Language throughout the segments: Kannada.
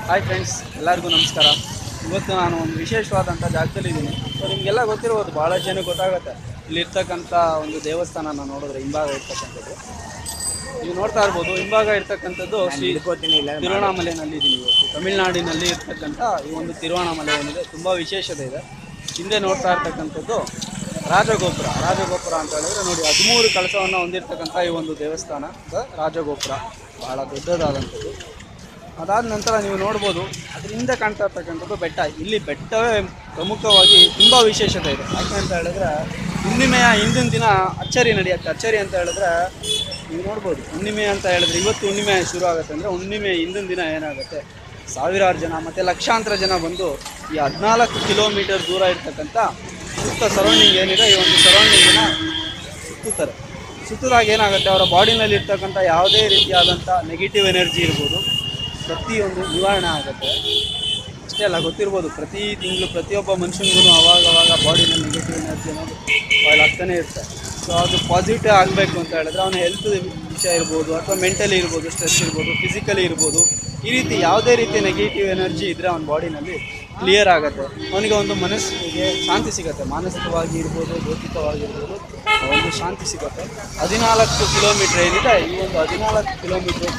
ಹಾಯ್ ಫ್ರೆಂಡ್ಸ್ ಎಲ್ಲರಿಗೂ ನಮಸ್ಕಾರ ಇವತ್ತು ನಾನು ಒಂದು ವಿಶೇಷವಾದಂಥ ಜಾಗದಲ್ಲಿದ್ದೀನಿ ಸೊ ನಿಮಗೆಲ್ಲ ಗೊತ್ತಿರ್ಬೋದು ಭಾಳ ಜನ ಗೊತ್ತಾಗುತ್ತೆ ಇಲ್ಲಿರ್ತಕ್ಕಂಥ ಒಂದು ದೇವಸ್ಥಾನನ ನೋಡಿದ್ರೆ ಹಿಂಭಾಗ ಇರ್ತಕ್ಕಂಥದ್ದು ನೀವು ನೋಡ್ತಾ ಇರ್ಬೋದು ಹಿಂಭಾಗ ಇರ್ತಕ್ಕಂಥದ್ದು ಶ್ರೀ ತಿರುವಣ್ಣಾಮಲೆಯಲ್ಲಿ ಇದ್ದೀನಿ ಇವತ್ತು ತಮಿಳುನಾಡಿನಲ್ಲಿ ಇರ್ತಕ್ಕಂಥ ಈ ಒಂದು ತಿರುವಣ್ಣಾಮಲೆ ಏನಿದೆ ತುಂಬ ವಿಶೇಷತೆ ಇದೆ ಹಿಂದೆ ನೋಡ್ತಾ ಇರ್ತಕ್ಕಂಥದ್ದು ರಾಜಗೋಪುರ ರಾಜಗೋಪುರ ಅಂತ ಹೇಳಿದ್ರೆ ನೋಡಿ ಹದಿಮೂರು ಕಳಸವನ್ನು ಹೊಂದಿರತಕ್ಕಂಥ ಈ ಒಂದು ದೇವಸ್ಥಾನ ದ ರಾಜಗೋಪುರ ಬಹಳ ದೊಡ್ಡದಾದಂಥದ್ದು ಅದಾದ ನಂತರ ನೀವು ನೋಡ್ಬೋದು ಅದ್ರ ಹಿಂದೆ ಕಾಣ್ತಾ ಇರ್ತಕ್ಕಂಥದ್ದು ಬೆಟ್ಟ ಇಲ್ಲಿ ಬೆಟ್ಟವೇ ಪ್ರಮುಖವಾಗಿ ತುಂಬ ವಿಶೇಷತೆ ಇದೆ ಯಾಕೆ ಅಂತ ಹೇಳಿದ್ರೆ ಹುಣ್ಣಿಮೆಯ ಹಿಂದಿನ ದಿನ ಅಚ್ಚರಿ ನಡೆಯುತ್ತೆ ಅಚ್ಚರಿ ಅಂತ ಹೇಳಿದ್ರೆ ನೀವು ನೋಡ್ಬೋದು ಹುಣ್ಣಿಮೆ ಅಂತ ಹೇಳಿದ್ರೆ ಇವತ್ತು ಹುಣ್ಣಿಮೆ ಶುರು ಆಗುತ್ತೆ ಅಂದರೆ ಹುಣ್ಣಿಮೆ ಹಿಂದಿನ ದಿನ ಏನಾಗುತ್ತೆ ಸಾವಿರಾರು ಜನ ಮತ್ತು ಲಕ್ಷಾಂತರ ಜನ ಬಂದು ಈ ಹದಿನಾಲ್ಕು ಕಿಲೋಮೀಟರ್ ದೂರ ಇರ್ತಕ್ಕಂಥ ಸುತ್ತ ಸರೌಂಡಿಂಗ್ ಏನಿದೆ ಈ ಒಂದು ಸರೌಂಡಿಂಗಿನ ಸುತ್ತುತ್ತಾರೆ ಸುತ್ತಿದಾಗ ಏನಾಗುತ್ತೆ ಅವರ ಬಾಡಿನಲ್ಲಿ ಇರ್ತಕ್ಕಂಥ ಯಾವುದೇ ರೀತಿಯಾದಂಥ ನೆಗೆಟಿವ್ ಎನರ್ಜಿ ಇರ್ಬೋದು ಪ್ರತಿಯೊಂದು ನಿವಾರಣೆ ಆಗುತ್ತೆ ಅಷ್ಟೇ ಅಲ್ಲ ಗೊತ್ತಿರ್ಬೋದು ಪ್ರತಿ ತಿಂಗಳು ಪ್ರತಿಯೊಬ್ಬ ಮನುಷ್ಯನಿಗೂ ಅವಾಗ ಅವಾಗ ಬಾಡಿನಲ್ಲಿ ನೆಗೆಟಿವ್ ಎನರ್ಜಿ ಅನ್ನೋದು ಬಾಯ್ಲ್ ಆಗ್ತಾನೆ ಇರುತ್ತೆ ಸೊ ಅದು ಪಾಸಿಟಿವ್ ಆಗಬೇಕು ಅಂತ ಹೇಳಿದ್ರೆ ಅವನ ಹೆಲ್ತ್ ವಿಷಯ ಇರ್ಬೋದು ಅಥವಾ ಮೆಂಟಲಿ ಇರ್ಬೋದು ಸ್ಟ್ರೆಸ್ ಇರ್ಬೋದು ಫಿಸಿಕಲಿ ಇರ್ಬೋದು ಈ ರೀತಿ ಯಾವುದೇ ರೀತಿ ನೆಗೆಟಿವ್ ಎನರ್ಜಿ ಇದ್ದರೆ ಅವನ ಬಾಡಿನಲ್ಲಿ ಕ್ಲಿಯರ್ ಆಗುತ್ತೆ ಅವನಿಗೆ ಒಂದು ಮನಸ್ಸಿಗೆ ಶಾಂತಿ ಸಿಗುತ್ತೆ ಮಾನಸಿಕವಾಗಿ ಇರ್ಬೋದು ಭೌತಿಕವಾಗಿರ್ಬೋದು ಒಂದು ಶಾಂತಿ ಸಿಗುತ್ತೆ ಹದಿನಾಲ್ಕು ಕಿಲೋಮೀಟ್ರ್ ಏನಿದೆ ಈ ಒಂದು ಹದಿನಾಲ್ಕು ಕಿಲೋಮೀಟ್ರ್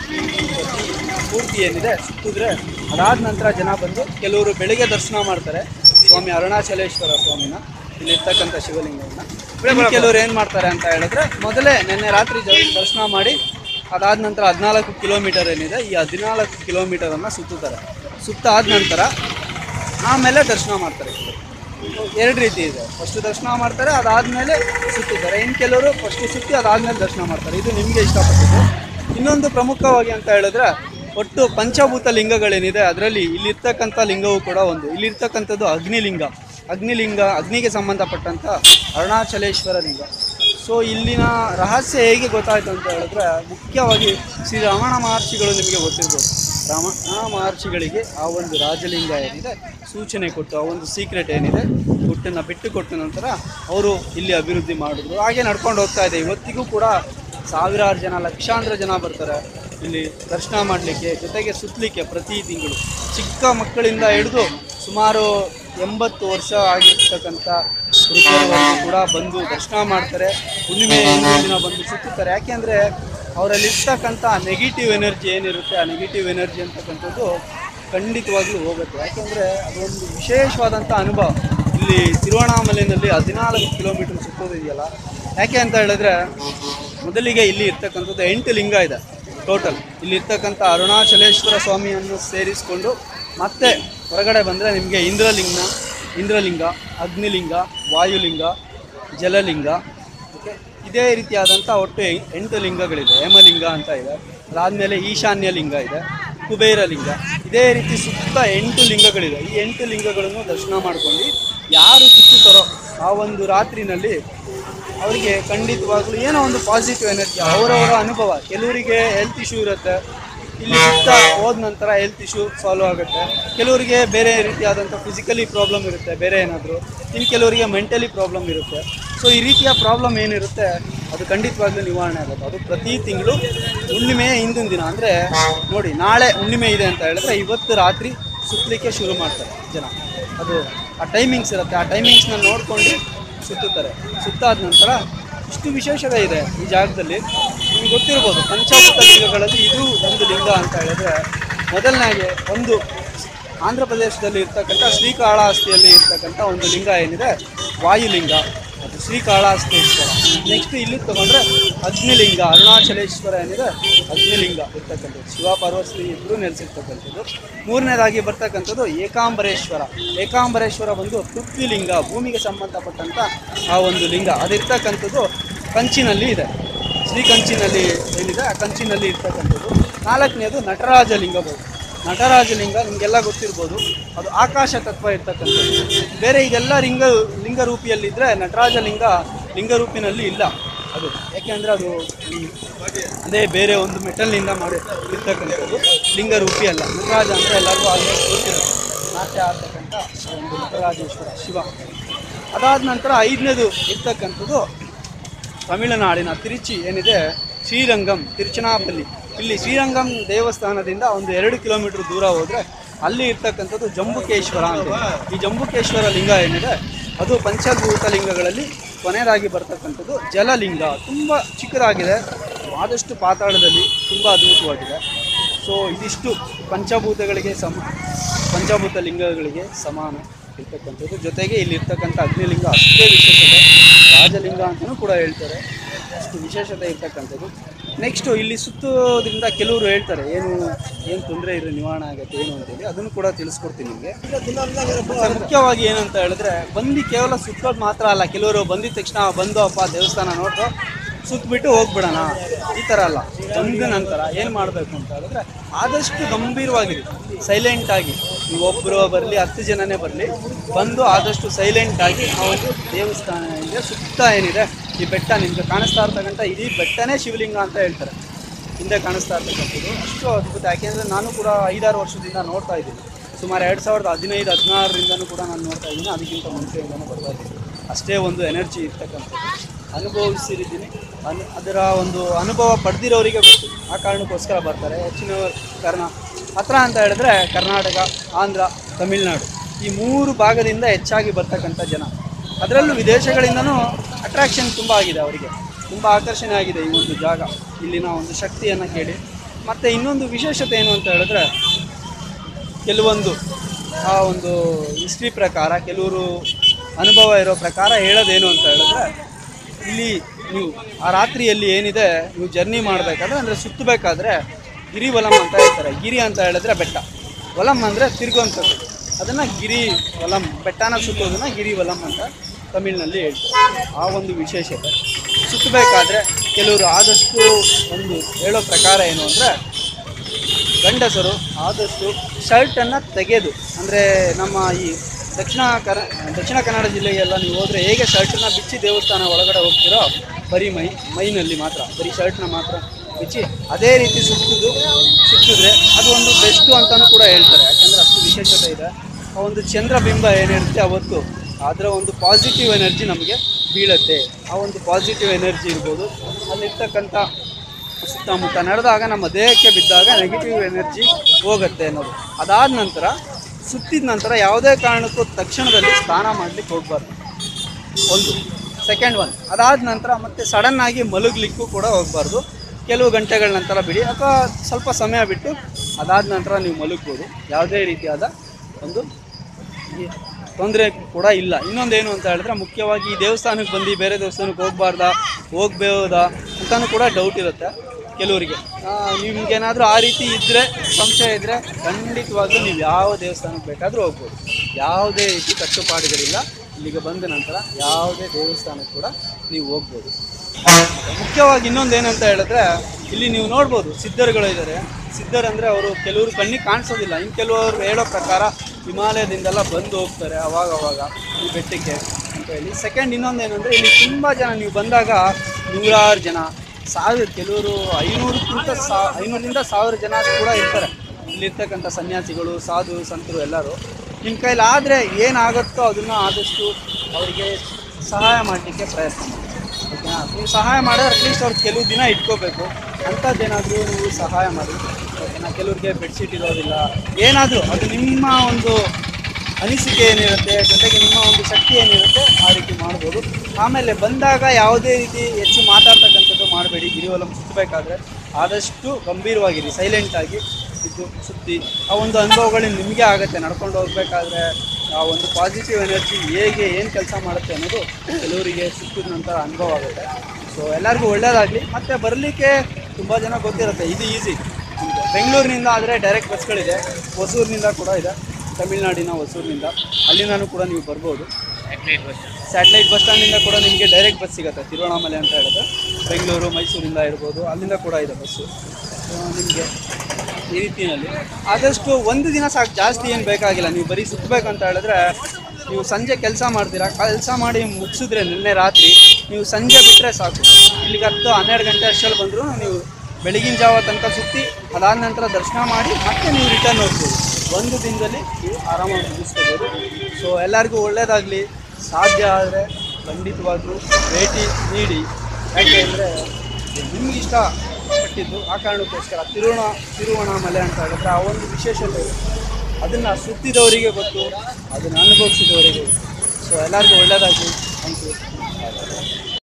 ಪೂರ್ತಿ ಏನಿದೆ ಸುತ್ತಿದ್ರೆ ಅದಾದ ನಂತರ ಜನ ಬಂದು ಕೆಲವರು ಬೆಳಿಗ್ಗೆ ದರ್ಶನ ಮಾಡ್ತಾರೆ ಸ್ವಾಮಿ ಅರುಣಾಚಲೇಶ್ವರ ಸ್ವಾಮಿನ ಇಲ್ಲಿರ್ತಕ್ಕಂಥ ಶಿವಲಿಂಗವನ್ನು ಇನ್ನು ಕೆಲವರು ಏನು ಮಾಡ್ತಾರೆ ಅಂತ ಹೇಳಿದ್ರೆ ಮೊದಲೇ ನಿನ್ನೆ ರಾತ್ರಿ ಜ- ದರ್ಶನ ಮಾಡಿ ಅದಾದ ನಂತರ ಹದಿನಾಲ್ಕು ಕಿಲೋಮೀಟರ್ ಏನಿದೆ ಈ ಹದಿನಾಲ್ಕು ಕಿಲೋಮೀಟರನ್ನು ಸುತ್ತುತ್ತಾರೆ ಸುತ್ತಾದ ನಂತರ ಆಮೇಲೆ ದರ್ಶನ ಮಾಡ್ತಾರೆ ಕೆಲವರು ಎರಡು ರೀತಿ ಇದೆ ಫಸ್ಟ್ ದರ್ಶನ ಮಾಡ್ತಾರೆ ಅದಾದಮೇಲೆ ಸುತ್ತುತ್ತಾರೆ ಇನ್ನು ಕೆಲವರು ಫಸ್ಟ್ ಸುತ್ತಿ ಅದಾದಮೇಲೆ ದರ್ಶನ ಮಾಡ್ತಾರೆ ಇದು ನಿಮಗೆ ಇಷ್ಟಪಟ್ಟಿದ್ದು ಇನ್ನೊಂದು ಪ್ರಮುಖವಾಗಿ ಅಂತ ಹೇಳಿದ್ರೆ ಒಟ್ಟು ಪಂಚಭೂತ ಲಿಂಗಗಳೇನಿದೆ ಅದರಲ್ಲಿ ಇಲ್ಲಿರ್ತಕ್ಕಂಥ ಲಿಂಗವು ಕೂಡ ಒಂದು ಇಲ್ಲಿರ್ತಕ್ಕಂಥದ್ದು ಅಗ್ನಿಲಿಂಗ ಅಗ್ನಿಲಿಂಗ ಅಗ್ನಿಗೆ ಸಂಬಂಧಪಟ್ಟಂಥ ಅರುಣಾಚಲೇಶ್ವರ ಲಿಂಗ ಸೊ ಇಲ್ಲಿನ ರಹಸ್ಯ ಹೇಗೆ ಗೊತ್ತಾಯ್ತು ಅಂತ ಹೇಳಿದ್ರೆ ಮುಖ್ಯವಾಗಿ ಶ್ರೀ ರಮಣ ಮಹರ್ಷಿಗಳು ನಿಮಗೆ ಗೊತ್ತಿರ್ಬೋದು ರಮಣ ಮಹರ್ಷಿಗಳಿಗೆ ಆ ಒಂದು ರಾಜಲಿಂಗ ಏನಿದೆ ಸೂಚನೆ ಕೊಟ್ಟು ಆ ಒಂದು ಸೀಕ್ರೆಟ್ ಏನಿದೆ ಹುಟ್ಟನ್ನು ಬಿಟ್ಟು ಕೊಟ್ಟ ನಂತರ ಅವರು ಇಲ್ಲಿ ಅಭಿವೃದ್ಧಿ ಮಾಡಿದ್ರು ಹಾಗೆ ನಡ್ಕೊಂಡು ಹೋಗ್ತಾ ಇದೆ ಇವತ್ತಿಗೂ ಕೂಡ ಸಾವಿರಾರು ಜನ ಲಕ್ಷಾಂತರ ಜನ ಬರ್ತಾರೆ ಇಲ್ಲಿ ದರ್ಶನ ಮಾಡಲಿಕ್ಕೆ ಜೊತೆಗೆ ಸುತ್ತಲಿಕ್ಕೆ ಪ್ರತಿ ತಿಂಗಳು ಚಿಕ್ಕ ಮಕ್ಕಳಿಂದ ಹಿಡಿದು ಸುಮಾರು ಎಂಬತ್ತು ವರ್ಷ ಆಗಿರ್ತಕ್ಕಂಥ ವೃದ್ಧರವರೆಗೂ ಕೂಡ ಬಂದು ದರ್ಶನ ಮಾಡ್ತಾರೆ ಹುಣ್ಣಿಮೆ ಹಿಂದಿನ ದಿನ ಬಂದು ಸುತ್ತುತ್ತಾರೆ ಯಾಕೆಂದರೆ ಅವರಲ್ಲಿ ಇರ್ತಕ್ಕಂಥ ನೆಗೆಟಿವ್ ಎನರ್ಜಿ ಏನಿರುತ್ತೆ ಆ ನೆಗೆಟಿವ್ ಎನರ್ಜಿ ಅಂತಕ್ಕಂಥದ್ದು ಖಂಡಿತವಾಗ್ಲೂ ಹೋಗುತ್ತೆ ಯಾಕೆಂದರೆ ಅದೊಂದು ವಿಶೇಷವಾದಂಥ ಅನುಭವ ಇಲ್ಲಿ ತಿರುವಣ್ಣಾಮಲೆಯಲ್ಲಿ ಹದಿನಾಲ್ಕು ಕಿಲೋಮೀಟರ್ ಸುತ್ತೋದಿದೆಯಲ್ಲ ಯಾಕೆ ಅಂತ ಹೇಳಿದ್ರೆ ಮೊದಲಿಗೆ ಇಲ್ಲಿ ಇರ್ತಕ್ಕಂಥದ್ದು ಎಂಟು ಲಿಂಗ ಇದೆ ಟೋಟಲ್ ಇಲ್ಲಿ ಇರ್ತಕ್ಕಂಥ ಅರುಣಾಚಲೇಶ್ವರ ಸ್ವಾಮಿಯನ್ನು ಸೇರಿಸಿಕೊಂಡು ಮತ್ತೆ ಹೊರಗಡೆ ಬಂದರೆ ನಿಮಗೆ ಇಂದ್ರಲಿಂಗ ಇಂದ್ರಲಿಂಗ ಅಗ್ನಿಲಿಂಗ ವಾಯುಲಿಂಗ ಜಲಲಿಂಗ ಓಕೆ ಇದೇ ರೀತಿಯಾದಂಥ ಒಟ್ಟು ಎ- ಎಂಟು ಲಿಂಗಗಳಿದೆ ಹೇಮಲಿಂಗ ಅಂತ ಇದೆ ಅದಾದಮೇಲೆ ಈಶಾನ್ಯ ಲಿಂಗ ಇದೆ ಕುಬೇರ ಲಿಂಗ ಇದೇ ರೀತಿ ಸುತ್ತ ಎಂಟು ಲಿಂಗಗಳಿದೆ ಈ ಎಂಟು ಲಿಂಗಗಳನ್ನು ದರ್ಶನ ಮಾಡ್ಕೊಂಡು ಯಾರು ಸುತ್ತುತ್ತಾರೋ ಆ ಒಂದು ರಾತ್ರಿನಲ್ಲಿ ಅವರಿಗೆ ಖಂಡಿತವಾಗ್ಲೂ ಏನೋ ಒಂದು ಪಾಸಿಟಿವ್ ಎನರ್ಜಿ ಅವರವರ ಅನುಭವ ಕೆಲವರಿಗೆ ಹೆಲ್ತ್ ಇಶ್ಯೂ ಇರುತ್ತೆ ಇಲ್ಲಿ ಸುತ್ತ ಹೋದ ನಂತರ ಹೆಲ್ತ್ ಇಶ್ಯೂ ಸಾಲ್ವ್ ಆಗುತ್ತೆ ಕೆಲವರಿಗೆ ಬೇರೆ ರೀತಿಯಾದಂಥ ಫಿಸಿಕಲಿ ಪ್ರಾಬ್ಲಮ್ ಇರುತ್ತೆ ಬೇರೆ ಏನಾದರೂ ಇನ್ನು ಕೆಲವರಿಗೆ ಮೆಂಟಲಿ ಪ್ರಾಬ್ಲಮ್ ಇರುತ್ತೆ ಸೊ ಈ ರೀತಿಯ ಪ್ರಾಬ್ಲಮ್ ಏನಿರುತ್ತೆ ಅದು ಖಂಡಿತವಾಗ್ಲೂ ನಿವಾರಣೆ ಆಗುತ್ತೆ ಅದು ಪ್ರತಿ ತಿಂಗಳು ಹುಣ್ಣಿಮೆಯ ಹಿಂದಿನ ದಿನ ಅಂದರೆ ನೋಡಿ ನಾಳೆ ಹುಣ್ಣಿಮೆ ಇದೆ ಅಂತ ಹೇಳಿದ್ರೆ ಇವತ್ತು ರಾತ್ರಿ ಸುತ್ತಲಿಕ್ಕೆ ಶುರು ಮಾಡ್ತಾರೆ ಜನ ಅದು ಆ ಟೈಮಿಂಗ್ಸ್ ಇರುತ್ತೆ ಆ ಟೈಮಿಂಗ್ಸ್ನ ನೋಡ್ಕೊಂಡು ಸುತ್ತುತ್ತಾರೆ ಸುತ್ತಾದ ನಂತರ ಇಷ್ಟು ವಿಶೇಷತೆ ಇದೆ ಈ ಜಾಗದಲ್ಲಿ ನಿಮ್ಗೆ ಗೊತ್ತಿರ್ಬೋದು ಪಂಚಭೂತ ಲಿಂಗಗಳಲ್ಲಿ ಇದು ಒಂದು ಲಿಂಗ ಅಂತ ಹೇಳಿದ್ರೆ ಮೊದಲನೇಗೆ ಒಂದು ಆಂಧ್ರ ಪ್ರದೇಶದಲ್ಲಿ ಇರ್ತಕ್ಕಂಥ ಶ್ರೀಕಾಳಹಸ್ತಿಯಲ್ಲಿ ಇರ್ತಕ್ಕಂಥ ಒಂದು ಲಿಂಗ ಏನಿದೆ ವಾಯುಲಿಂಗ ಅದು ಶ್ರೀಕಾಳಹಸ್ತೇಶ್ವರ ನೆಕ್ಸ್ಟ್ ಇಲ್ಲಿ ತಗೊಂಡ್ರೆ ಅಗ್ನಿಲಿಂಗ ಅರುಣಾಚಲೇಶ್ವರ ಏನಿದೆ ಅಗ್ನಿಲಿಂಗ ಇರ್ತಕ್ಕಂಥದ್ದು ಶಿವ ಪಾರ್ವತಿ ಇಬ್ಬರು ನೆಲೆಸಿರ್ತಕ್ಕಂಥದ್ದು ಮೂರನೇದಾಗಿ ಬರ್ತಕ್ಕಂಥದ್ದು ಏಕಾಂಬರೇಶ್ವರ ಏಕಾಂಬರೇಶ್ವರ ಬಂದು ಪೃಥ್ವಿಲಿಂಗ ಭೂಮಿಗೆ ಸಂಬಂಧಪಟ್ಟಂಥ ಆ ಒಂದು ಲಿಂಗ ಅದಿರ್ತಕ್ಕಂಥದ್ದು ಕಂಚಿನಲ್ಲಿ ಇದೆ ಶ್ರೀ ಕಂಚಿನಲ್ಲಿ ಏನಿದೆ ಆ ಕಂಚಿನಲ್ಲಿ ಇರ್ತಕ್ಕಂಥದ್ದು ನಾಲ್ಕನೇದು ನಟರಾಜ ಲಿಂಗಬಹುದು ನಟರಾಜ ಲಿಂಗ ನಿಮಗೆಲ್ಲ ಗೊತ್ತಿರ್ಬೋದು ಅದು ಆಕಾಶ ತತ್ವ ಇರ್ತಕ್ಕಂಥದ್ದು ಬೇರೆ ಇದೆಲ್ಲ ಲಿಂಗ ಲಿಂಗ ರೂಪಿಯಲ್ಲಿದ್ದರೆ ನಟರಾಜ ಲಿಂಗ ಲಿಂಗ ರೂಪಿನಲ್ಲಿ ಇಲ್ಲ ಅದು ಯಾಕೆಂದರೆ ಅದು ಈ ಅದೇ ಬೇರೆ ಒಂದು ಮೆಟಲ್ನಿಂದ ಮಾಡಿ ಇರ್ತಕ್ಕಂಥದ್ದು ಲಿಂಗ ರೂಪಿ ಅಲ್ಲ ನಟರಾಜ ಅಂದರೆ ಎಲ್ಲರಿಗೂ ಆಲ್ಮೋಸ್ಟ್ ಗೊತ್ತಿರುತ್ತೆ ನಾಟ್ಯ ಆಡ್ತಕ್ಕಂಥ ಒಂದು ನಟರಾಜೇಶ್ವರ ಶಿವ ಅದಾದ ನಂತರ ಐದನೇದು ಇರ್ತಕ್ಕಂಥದ್ದು ತಮಿಳುನಾಡಿನ ತಿರುಚಿ ಏನಿದೆ ಶ್ರೀರಂಗಂ ತಿರುಚನಾಪಲ್ಲಿ ಇಲ್ಲಿ ಶ್ರೀರಂಗಂ ದೇವಸ್ಥಾನದಿಂದ ಒಂದು ಎರಡು ಕಿಲೋಮೀಟರ್ ದೂರ ಹೋದರೆ ಅಲ್ಲಿ ಇರ್ತಕ್ಕಂಥದ್ದು ಜಂಬುಕೇಶ್ವರ ಅಂತ ಇದೆ. ಈ ಜಂಬುಕೇಶ್ವರ ಲಿಂಗ ಏನಿದೆ ಅದು ಪಂಚಭೂತ ಲಿಂಗಗಳಲ್ಲಿ ಕೊನೆಯದಾಗಿ ಬರ್ತಕ್ಕಂಥದ್ದು ಜಲಲಿಂಗ ತುಂಬ ಚಿಕ್ಕದಾಗಿದೆ ಆದಷ್ಟು ಪಾತಾಳದಲ್ಲಿ ತುಂಬ ಅದ್ಭುತವಾಗಿದೆ ಸೊ ಇದಿಷ್ಟು ಪಂಚಭೂತಗಳಿಗೆ ಸಮ ಪಂಚಭೂತ ಲಿಂಗಗಳಿಗೆ ಸಮಾನ ಇರ್ತಕ್ಕಂಥದ್ದು ಜೊತೆಗೆ ಇಲ್ಲಿರ್ತಕ್ಕಂಥ ಅಗ್ನಿಲಿಂಗ ಅಷ್ಟೇ ವಿಶೇಷತೆ ರಾಜಲಿಂಗ ಅಂತಲೂ ಕೂಡ ಹೇಳ್ತಾರೆ ಅಷ್ಟು ವಿಶೇಷತೆ ಇರ್ತಕ್ಕಂಥದ್ದು ನೆಕ್ಸ್ಟು ಇಲ್ಲಿ ಸುತ್ತೋದ್ರಿಂದ ಕೆಲವರು ಹೇಳ್ತಾರೆ ಏನು ಏನು ತೊಂದರೆ ಇರೋ ನಿವಾರಣೆ ಆಗುತ್ತೆ ಏನು ಅಂತೇಳಿ ಅದನ್ನು ಕೂಡ ತಿಳಿಸ್ಕೊಡ್ತೀನಿ ನಿಮಗೆ ಮತ್ತೆ ಮುಖ್ಯವಾಗಿ ಏನಂತ ಹೇಳಿದ್ರೆ ಬಂದು ಕೇವಲ ಸುತ್ತೋದು ಮಾತ್ರ ಅಲ್ಲ ಕೆಲವರು ಬಂದಿದ ತಕ್ಷಣ ಬಂದು ಅಪ್ಪ ದೇವಸ್ಥಾನ ನೋಡು ಸುತ್ತಬಿಟ್ಟು ಹೋಗ್ಬಿಡೋಣ ಈ ಥರ ಅಲ್ಲ ಬಂದ ನಂತರ ಏನು ಮಾಡಬೇಕು ಅಂತ ಹೇಳಿದ್ರೆ ಆದಷ್ಟು ಗಂಭೀರವಾಗಿರಿ ಸೈಲೆಂಟ್ ಆಗಿ ನೀವು ಒಬ್ಬರು ಬರಲಿ ಹತ್ತು ಜನನೇ ಬರಲಿ ಬಂದು ಆದಷ್ಟು ಸೈಲೆಂಟ್ ಆಗಿ ಆ ಒಂದು ದೇವಸ್ಥಾನ ಇದೆ ಸುತ್ತ ಏನಿದೆ ಈ ಬೆಟ್ಟ ನಿಮ್ಗೆ ಕಾಣಿಸ್ತಾ ಇರ್ತಕ್ಕಂಥ ಇಡೀ ಬೆಟ್ಟನೇ ಶಿವಲಿಂಗ ಅಂತ ಹೇಳ್ತಾರೆ ಹಿಂದೆ ಕಾಣಿಸ್ತಾ ಇರ್ತಕ್ಕಂಥದ್ದು ಅಷ್ಟು ಅದ್ಭುತ ಯಾಕೆಂದರೆ ನಾನು ಕೂಡ ಐದಾರು ವರ್ಷದಿಂದ ನೋಡ್ತಾ ಇದ್ದೀನಿ ಸುಮಾರು ಎರಡು ಸಾವಿರದ ಹದಿನೈದು ಹದಿನಾರರಿಂದನೂ ಕೂಡ ನಾನು ನೋಡ್ತಾ ಇದ್ದೀನಿ ಅದಕ್ಕಿಂತ ಮುಂಚೆಯಿಂದನೂ ಬರ್ತಾ ಇದ್ದೀನಿ ಅಷ್ಟೇ ಒಂದು ಎನರ್ಜಿ ಇರ್ತಕ್ಕಂಥದ್ದು ಅನುಭವಿಸಿದ್ದೀನಿ ಅನು ಅದರ ಒಂದು ಅನುಭವ ಪಡೆದಿರೋರಿಗೆ ಗೊತ್ತು ಆ ಕಾರಣಕ್ಕೋಸ್ಕರ ಬರ್ತಾರೆ ಹೆಚ್ಚಿನ ಕಾರಣ ಹತ್ರ ಅಂತ ಹೇಳಿದ್ರೆ ಕರ್ನಾಟಕ ಆಂಧ್ರ ತಮಿಳುನಾಡು ಈ ಮೂರು ಭಾಗದಿಂದ ಹೆಚ್ಚಾಗಿ ಬರ್ತಕ್ಕಂಥ ಜನ ಅದರಲ್ಲೂ ವಿದೇಶಗಳಿಂದನೂ ಅಟ್ರಾಕ್ಷನ್ ತುಂಬ ಆಗಿದೆ ಅವರಿಗೆ ತುಂಬ ಆಕರ್ಷಣೆ ಆಗಿದೆ ಈ ಒಂದು ಜಾಗ ಇಲ್ಲಿನ ಒಂದು ಶಕ್ತಿಯನ್ನು ಕೇಳಿ ಮತ್ತು ಇನ್ನೊಂದು ವಿಶೇಷತೆ ಏನು ಅಂತ ಹೇಳಿದ್ರೆ ಕೆಲವೊಂದು ಆ ಒಂದು ಹಿಸ್ಟ್ರಿ ಪ್ರಕಾರ ಕೆಲವರು ಅನುಭವ ಇರೋ ಪ್ರಕಾರ ಹೇಳೋದೇನು ಅಂತ ಹೇಳಿದ್ರೆ ಇಲ್ಲಿ ನೀವು ಆ ರಾತ್ರಿಯಲ್ಲಿ ಏನಿದೆ ನೀವು ಜರ್ನಿ ಮಾಡಬೇಕಾದ್ರೆ ಅಂದರೆ ಸುತ್ತಬೇಕಾದ್ರೆ ಗಿರಿ ವಲಂ ಅಂತ ಹೇಳ್ತಾರೆ ಗಿರಿ ಅಂತ ಹೇಳಿದ್ರೆ ಬೆಟ್ಟ ವಲಂ ಅಂದರೆ ತಿರ್ಗುವಂಥದ್ದು ಅದನ್ನು ಗಿರಿ ವಲಂ ಬೆಟ್ಟನ ಸುತ್ತೋದನ್ನು ಗಿರಿ ವಲಂ ಅಂತ ತಮಿಳಿನಲ್ಲಿ ಹೇಳ್ತಾರೆ ಆ ಒಂದು ವಿಶೇಷತೆ ಸುತ್ತಬೇಕಾದ್ರೆ ಕೆಲವರು ಆದಷ್ಟು ಒಂದು ಹೇಳೋ ಪ್ರಕಾರ ಏನು ಅಂದರೆ ಗಂಡಸರು ಆದಷ್ಟು ಶರ್ಟನ್ನು ತೆಗೆದು ಅಂದರೆ ನಮ್ಮ ಈ ದಕ್ಷಿಣ ಕರ ದಕ್ಷಿಣ ಕನ್ನಡ ಜಿಲ್ಲೆಗೆಲ್ಲ ನೀವು ಹೋದರೆ ಹೇಗೆ ಶರ್ಟನ್ನ ಬಿಚ್ಚಿ ದೇವಸ್ಥಾನ ಒಳಗಡೆ ಹೋಗ್ತೀರೋ ಬರೀ ಮೈ ಮೈನಲ್ಲಿ ಮಾತ್ರ ಬರೀ ಶರ್ಟ್ನ ಮಾತ್ರ ಬಿಚ್ಚಿ ಅದೇ ರೀತಿ ಸುತ್ತುದು ಸುತ್ತಿದ್ರೆ ಅದು ಒಂದು ಬೆಸ್ಟು ಅಂತಲೂ ಕೂಡ ಹೇಳ್ತಾರೆ ಯಾಕಂದರೆ ಅಷ್ಟು ವಿಶೇಷತೆ ಇದೆ ಆ ಒಂದು ಚಂದ್ರಬಿಂಬ ಏನಿರುತ್ತೆ ಅವತ್ತು ಅದರ ಒಂದು ಪಾಸಿಟಿವ್ ಎನರ್ಜಿ ನಮಗೆ ಬೀಳುತ್ತೆ ಆ ಒಂದು ಪಾಸಿಟಿವ್ ಎನರ್ಜಿ ಇರ್ಬೋದು ಅಲ್ಲಿರ್ತಕ್ಕಂಥ ಸುತ್ತಮುತ್ತ ನಡೆದಾಗ ನಮ್ಮ ದೇಹಕ್ಕೆ ಬಿದ್ದಾಗ ನೆಗೆಟಿವ್ ಎನರ್ಜಿ ಹೋಗುತ್ತೆ ಅನ್ನೋದು ಅದಾದ ನಂತರ ಸುತ್ತಿದ ನಂತರ ಯಾವುದೇ ಕಾರಣಕ್ಕೂ ತಕ್ಷಣದಲ್ಲಿ ಸ್ನಾನ ಮಾಡಲಿಕ್ಕೆ ಹೋಗ್ಬಾರ್ದು ಒಂದು ಸೆಕೆಂಡ್ ಒನ್ ಅದಾದ ನಂತರ ಮತ್ತೆ ಸಡನ್ ಆಗಿ ಮಲಗಲಿಕ್ಕೂ ಕೂಡ ಹೋಗಬಾರ್ದು ಕೆಲವು ಗಂಟೆಗಳ ನಂತರ ಬಿಡಿ ಅಥವಾ ಸ್ವಲ್ಪ ಸಮಯ ಬಿಟ್ಟು ಅದಾದ ನಂತರ ನೀವು ಮಲಗ್ಬೋದು ಯಾವುದೇ ರೀತಿಯಾದ ಒಂದು ತೊಂದರೆ ಕೂಡ ಇಲ್ಲ ಇನ್ನೊಂದೇನು ಅಂತ ಹೇಳಿದ್ರೆ ಮುಖ್ಯವಾಗಿ ಈ ದೇವಸ್ಥಾನಕ್ಕೆ ಬಂದು ಬೇರೆ ದೇವಸ್ಥಾನಕ್ಕೆ ಹೋಗ್ಬಾರ್ದಾ ಹೋಗ್ಬೋದಾ ಅಂತಲೂ ಕೂಡ ಡೌಟ್ ಇರುತ್ತೆ ಕೆಲವರಿಗೆ ನಿಮ್ಗೇನಾದರೂ ಆ ರೀತಿ ಇದ್ದರೆ ಸಂಶಯ ಇದ್ದರೆ ಖಂಡಿತವಾಗ್ಲೂ ನೀವು ಯಾವ ದೇವಸ್ಥಾನಕ್ಕೆ ಬೇಕಾದರೂ ಹೋಗ್ಬೋದು ಯಾವುದೇ ರೀತಿ ಕಟ್ಟುಪಾಡುಗಳಿಲ್ಲ ಇಲ್ಲಿಗೆ ಬಂದ ನಂತರ ಯಾವುದೇ ದೇವಸ್ಥಾನಕ್ಕೆ ಕೂಡ ನೀವು ಹೋಗ್ಬೋದು ಮುಖ್ಯವಾಗಿ ಇನ್ನೊಂದು ಏನಂತ ಹೇಳಿದ್ರೆ ಇಲ್ಲಿ ನೀವು ನೋಡ್ಬೋದು ಸಿದ್ಧರುಗಳು ಇದ್ದಾರೆ ಸಿದ್ಧರಂದರೆ ಅವರು ಕೆಲವರು ಕಣ್ಣಿಗೆ ಕಾಣಿಸೋದಿಲ್ಲ ಇನ್ನು ಕೆಲವರು ಹೇಳೋ ಪ್ರಕಾರ ಹಿಮಾಲಯದಿಂದೆಲ್ಲ ಬಂದು ಹೋಗ್ತಾರೆ ಅವಾಗ ಅವಾಗ ಈ ಬೆಟ್ಟಕ್ಕೆ ಅಂತ ಹೇಳಿ ಸೆಕೆಂಡ್ ಇನ್ನೊಂದು ಏನಂದರೆ ಇಲ್ಲಿ ತುಂಬ ಜನ ನೀವು ಬಂದಾಗ ನೂರಾರು ಜನ ಸಾವಿರ ಕೆಲವರು ಐನೂರಕ್ಕಿಂತ ಸಾ ಐನೂರಿಂದ ಸಾವಿರ ಜನ ಕೂಡ ಇರ್ತಾರೆ ಇಲ್ಲಿರ್ತಕ್ಕಂಥ ಸನ್ಯಾಸಿಗಳು ಸಾಧು ಸಂತರು ಎಲ್ಲರೂ ನಿಮ್ಮ ಕೈಲಾದರೆ ಏನಾಗುತ್ತೋ ಅದನ್ನು ಆದಷ್ಟು ಅವರಿಗೆ ಸಹಾಯ ಮಾಡಲಿಕ್ಕೆ ಪ್ರಯತ್ನ ಮಾಡಿ ಓಕೆನಾ ನೀವು ಸಹಾಯ ಮಾಡಿದ್ರೆ ಅಟ್ಲೀಸ್ಟ್ ಅವ್ರು ಕೆಲವು ದಿನ ಇಟ್ಕೋಬೇಕು ಅಂಥದ್ದೇನಾದರೂ ನೀವು ಸಹಾಯ ಮಾಡಿ ಓಕೆನಾ ಕೆಲವ್ರಿಗೆ ಬೆಡ್ಶೀಟ್ ಇರೋದಿಲ್ಲ ಏನಾದರೂ ಅದು ನಿಮ್ಮ ಒಂದು ಅನಿಸಿಕೆ ಏನಿರುತ್ತೆ ಜೊತೆಗೆ ನಿಮ್ಮ ಒಂದು ಶಕ್ತಿ ಏನಿರುತ್ತೆ ಆ ರೀತಿ ಮಾಡ್ಬೋದು ಆಮೇಲೆ ಬಂದಾಗ ಯಾವುದೇ ರೀತಿ ಹೆಚ್ಚು ಮಾತಾಡ್ತಕ್ಕಂಥದ್ದು ಮಾಡಬೇಡಿ ಗಿರಿವಲಂ ಸುತ್ತಬೇಕಾದ್ರೆ ಆದಷ್ಟು ಗಂಭೀರವಾಗಿರಿ ಸೈಲೆಂಟಾಗಿ ಇದ್ದು ಸುತ್ತಿ ಆ ಒಂದು ಅನುಭವಗಳು ನಿಮಗೆ ಆಗುತ್ತೆ ನಡ್ಕೊಂಡು ಹೋಗ್ಬೇಕಾದ್ರೆ ಆ ಒಂದು ಪಾಸಿಟಿವ್ ಎನರ್ಜಿ ಹೇಗೆ ಏನು ಕೆಲಸ ಮಾಡುತ್ತೆ ಅನ್ನೋದು ಕೆಲವರಿಗೆ ಸುತ್ತಿದ ನಂತರ ಅನುಭವ ಆಗುತ್ತೆ ಸೊ ಎಲ್ಲರಿಗೂ ಒಳ್ಳೆಯದಾಗಲಿ ಮತ್ತು ಬರಲಿಕ್ಕೆ ತುಂಬ ಜನ ಗೊತ್ತಿರುತ್ತೆ ಇದು ಈಸಿ ಬೆಂಗಳೂರಿನಿಂದ ಆದರೆ ಡೈರೆಕ್ಟ್ ಬಸ್ಗಳಿದೆ ಹೊಸೂರಿನಿಂದ ಕೂಡ ಇದೆ ತಮಿಳ್ನಾಡಿನ ಹೊಸೂರಿನಿಂದ ಅಲ್ಲಿಂದನೂ ಕೂಡ ನೀವು ಬರ್ಬೋದು ಸ್ಯಾಟಲೈಟ್ ಬಸ್ ಸ್ಟ್ಯಾಂಡಿಂದ ಕೂಡ ನಿಮಗೆ ಡೈರೆಕ್ಟ್ ಬಸ್ ಸಿಗುತ್ತೆ ತಿರುವಣ್ಣಾಮಲೆ ಅಂತ ಹೇಳಿದ್ರೆ ಬೆಂಗಳೂರು ಮೈಸೂರಿಂದ ಇರ್ಬೋದು ಅಲ್ಲಿಂದ ಕೂಡ ಇದೆ ಬಸ್ಸು ನಿಮಗೆ ಈ ರೀತಿಯಲ್ಲಿ ಆದಷ್ಟು ಒಂದು ದಿನ ಸಾಕು ಜಾಸ್ತಿ ಏನು ಬೇಕಾಗಿಲ್ಲ ನೀವು ಬರೀ ಸುತ್ತಬೇಕಂತ ಹೇಳಿದ್ರೆ ನೀವು ಸಂಜೆ ಕೆಲಸ ಮಾಡ್ತೀರಾ ಕೆಲಸ ಮಾಡಿ ಮುಗಿಸಿದ್ರೆ ನಿನ್ನೆ ರಾತ್ರಿ ನೀವು ಸಂಜೆ ಬಿಟ್ಟರೆ ಸಾಕು ಇಲ್ಲಿಗೆ ಹತ್ತು ಹನ್ನೆರಡು ಗಂಟೆ ಅಷ್ಟರಲ್ಲಿ ಬಂದರೂ ನೀವು ಬೆಳಗಿನ ಜಾವ ತನಕ ಸುತ್ತಿ ಅದಾದ ನಂತರ ದರ್ಶನ ಮಾಡಿ ಮತ್ತೆ ನೀವು ರಿಟರ್ನ್ ಹೋಗ್ಬೋದು ಒಂದು ದಿನದಲ್ಲಿ ನೀವು ಆರಾಮಾಗಿ ಮುಗಿಸ್ಕೋಬೋದು ಸೊ ಎಲ್ಲರಿಗೂ ಒಳ್ಳೆಯದಾಗಲಿ ಸಾಧ್ಯ ಆದರೆ ಖಂಡಿತವಾಗ್ಲೂ ಭೇಟಿ ನೀಡಿ ಯಾಕೆ ಅಂದರೆ ನಿಮ್ಗೆ ಇಷ್ಟ ಪಟ್ಟಿದ್ದು ಆ ಕಾರಣಕ್ಕೋಸ್ಕರ ತಿರುವಣ ತಿರುವಣಾಮಲೆ ಅಂತ ಹೇಳಿದ್ರೆ ಆ ಒಂದು ವಿಶೇಷತೆ ಇದೆ ಅದನ್ನು ಸುತ್ತಿದವರಿಗೆ ಗೊತ್ತು ಅದನ್ನು ಅನುಭವಿಸಿದವರಿಗೆ ಗೊತ್ತು ಸೊ ಎಲ್ಲರಿಗೂ ಒಳ್ಳೆಯದಾಗಲಿ ಥ್ಯಾಂಕ್ ಯು